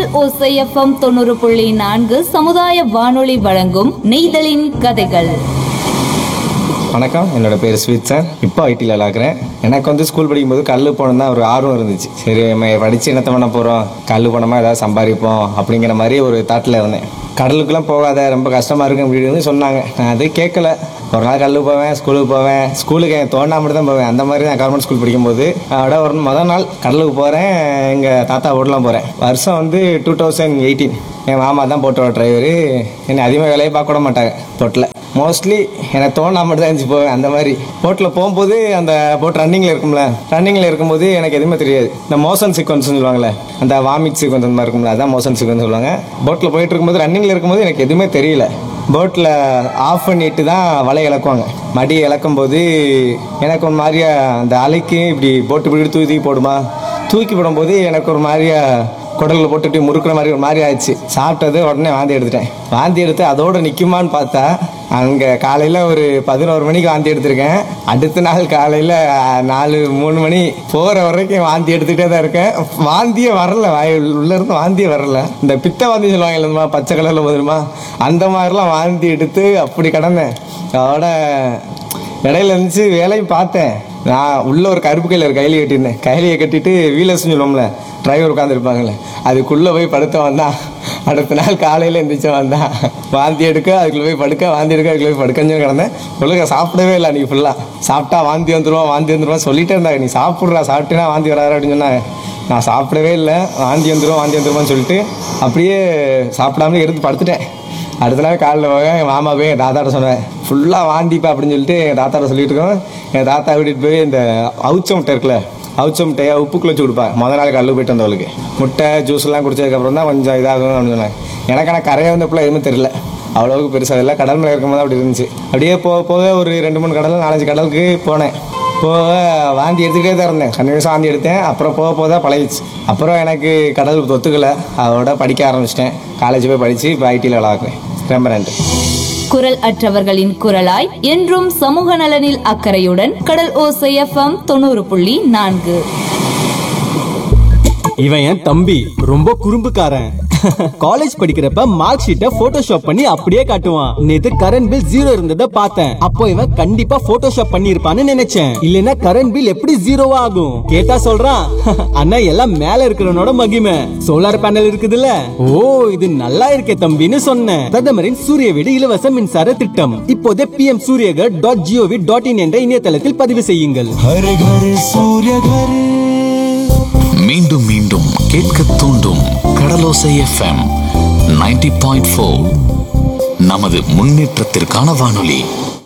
ஓசை எஃப்எம் தொண்ணூறு புள்ளி நான்கு சமுதாய வானொலி வழங்கும் நெய்தலின் கதைகள் வணக்கம் என்னோட பேர் ஸ்வீட் சார் இப்போ ஐடியில் விளாக்குறேன் எனக்கு வந்து ஸ்கூல் படிக்கும்போது கல் போகணும் தான் ஒரு ஆர்வம் இருந்துச்சு சரி நம்ம படித்து என்னத்த பண்ண போகிறோம் கல் போனோமா ஏதாவது சம்பாதிப்போம் அப்படிங்கிற மாதிரி ஒரு தாட்டில் இருந்தேன் கடலுக்குலாம் போகாத ரொம்ப கஷ்டமாக இருக்கு அப்படின்னு சொன்னாங்க நான் அது கேட்கல ஒரு நாள் கல்லு போவேன் ஸ்கூலுக்கு போவேன் ஸ்கூலுக்கு என் தோண்டா மட்டும் தான் போவேன் அந்த மாதிரி நான் கவர்மெண்ட் ஸ்கூல் படிக்கும்போது அதோட ஒரு முதல் நாள் கடலுக்கு போகிறேன் எங்கள் தாத்தா ஓட்டலாம் போகிறேன் வருஷம் வந்து டூ தௌசண்ட் எயிட்டீன் என் மாமா தான் போட்டோட டிரைவரு என்னை அதிகமாக வேலையை பார்க்க விட மாட்டாங்க போட்டில் மோஸ்ட்லி எனக்கு தோணா மட்டும் தான் இருந்துச்சு போவேன் அந்த மாதிரி போட்டில் போகும்போது அந்த போட் ரன்னிங்கில் இருக்கும்ல ரன்னிங்கில் இருக்கும்போது எனக்கு எதுவுமே தெரியாது இந்த மோஷன் சீக்வன்ஸ் சொல்லுவாங்கல்ல அந்த வாமிட் சீக்வன்ஸ் அந்த மாதிரி இருக்கும்ல அதான் மோஷன் சீக்வன்ஸ் சொல்லுவாங்க போட்டில் போயிட்டு இருக்கும்போது ரன்னிங்கில் இருக்கும்போது எனக்கு எதுவுமே தெரியல போட்டில் ஆஃப் பண்ணிட்டு தான் வலை இழக்குவாங்க மடி இழக்கும் போது எனக்கு ஒரு மாதிரியா அந்த அலைக்கு இப்படி போட்டு இப்படி தூக்கி தூக்கி போடுமா தூக்கி போடும்போது எனக்கு ஒரு மாதிரியா குடலில் போட்டுட்டு முறுக்குற மாதிரி ஒரு மாதிரி ஆயிடுச்சு சாப்பிட்டது உடனே வாந்தி எடுத்துட்டேன் வாந்தி எடுத்து அதோட நிற்குமான்னு பார்த்தா அங்கே காலையில் ஒரு பதினோரு மணிக்கு வாந்தி எடுத்திருக்கேன் அடுத்த நாள் காலையில் நாலு மூணு மணி போகிற வரைக்கும் வாந்தி எடுத்துகிட்டே தான் இருக்கேன் வாந்தியே வரல வாய் உள்ள இருந்து வாந்தியே வரல இந்த பித்த வாந்தி சொல்லுவாங்க இல்லைம்மா பச்சை கலரில் போதுமா அந்த மாதிரிலாம் வாந்தி எடுத்து அப்படி கிடந்தேன் அதோட இடையில இருந்துச்சு வேலையும் பார்த்தேன் நான் உள்ள ஒரு கருப்பு கையில் ஒரு கைலியை கட்டியிருந்தேன் கைலியை கட்டிட்டு வீலர்ஸ்னு சொல்லுவோம்ல டிரைவர் உட்காந்துருப்பாங்கல்ல அதுக்குள்ளே போய் படுத்த வந்தான் அடுத்த நாள் காலையில் எந்திரிச்சு வந்தான் வாந்தி எடுக்க அதுக்குள்ளே போய் படுக்க வாந்தி எடுக்க அதுக்குள்ளே போய் படுக்கன்னு கிடந்தேன் ஒழுங்கா சாப்பிடவே இல்லை அன்றைக்கி ஃபுல்லாக சாப்பிட்டா வாந்தி வந்துடும் வாந்தி வந்துடும் சொல்லிட்டே இருந்தாங்க நீ சாப்பிட்றா சாப்பிட்டேன்னா வாந்தி வராது அப்படின்னு சொன்னாங்க நான் சாப்பிடவே இல்லை வாந்தி வந்துடும் வாந்தி வந்துருமான்னு சொல்லிட்டு அப்படியே சாப்பிடாமலே எடுத்து படுத்துட்டேன் அடுத்த நாள் காலைல போக என் மாமா போய் என் தாத்தாட்ட சொன்னேன் ஃபுல்லாக வாந்திப்பா அப்படின்னு சொல்லிட்டு என் தாத்தாட்ட சொல்லிட்டு இருக்கோம் என் தாத்தா கூட்டிகிட்டு போய் இந்த அவுச்ச முட்டை இருக்குல்ல அவுச்ச முட்டையை உப்புக்குள்ள வச்சு கொடுப்பா முதல் நாள் கல்லு போயிட்டு வந்தவளுக்கு முட்டை ஜூஸ் எல்லாம் குடிச்சதுக்கப்புறம் தான் கொஞ்சம் இதாகும் அப்படின்னு சொன்னாங்க எனக்கு ஆனால் கரையை வந்தப்பல எதுவுமே தெரியல அவ்வளோவுக்கு பெருசாக இல்லை கடல் மேலே இருக்கும்போது அப்படி இருந்துச்சு அப்படியே போக போக ஒரு ரெண்டு மூணு கடல் நாலஞ்சு கடலுக்கு போனேன் போக வாந்தி எடுத்துக்கிட்டே தான் இருந்தேன் கண்டினியூஸாக வாந்தி எடுத்தேன் அப்புறம் போக போக தான் பழகிச்சு அப்புறம் எனக்கு கடல் ஒத்துக்கலை அதோட படிக்க ஆரம்பிச்சிட்டேன் காலேஜ் போய் படித்து இப்போ ஐடியில் விளாக்குறேன் ரொம்ப நன்றி குரல் அற்றவர்களின் குரலாய் என்றும் சமூக நலனில் அக்கறையுடன் கடல் ஓசை எஃப்எம் தொண்ணூறு புள்ளி நான்கு இவன் என் தம்பி ரொம்ப குறும்புக்காரன் காலேஜ் படிக்கிறப்ப மார்க் ஷீட்டை போட்டோஷாப் பண்ணி அப்படியே காட்டுவான் நேத்து கரண்ட் பில் ஜீரோ இருந்ததை பார்த்தேன் அப்போ இவன் கண்டிப்பா போட்டோஷாப் பண்ணி இருப்பான்னு நினைச்சேன் இல்லனா கரண்ட் பில் எப்படி ஜீரோவா ஆகும் கேட்டா சொல்றான் அண்ணா எல்லாம் மேல இருக்கிறவனோட மகிமை சோலார் பேனல் இருக்குதுல்ல ஓ இது நல்லா இருக்கே தம்பின்னு சொன்னேன் பிரதமரின் சூரிய வீடு இலவச மின்சார திட்டம் இப்போதே PM Suryaghar dot G O V dot in என்ற இணையதளத்தில் பதிவு செய்யுங்கள் மீண்டும் மீண்டும் கேட்க தூண்டும் கடலோசை எஃப்எம் 90.4 பாயிண்ட் நமது முன்னேற்றத்திற்கான வானொலி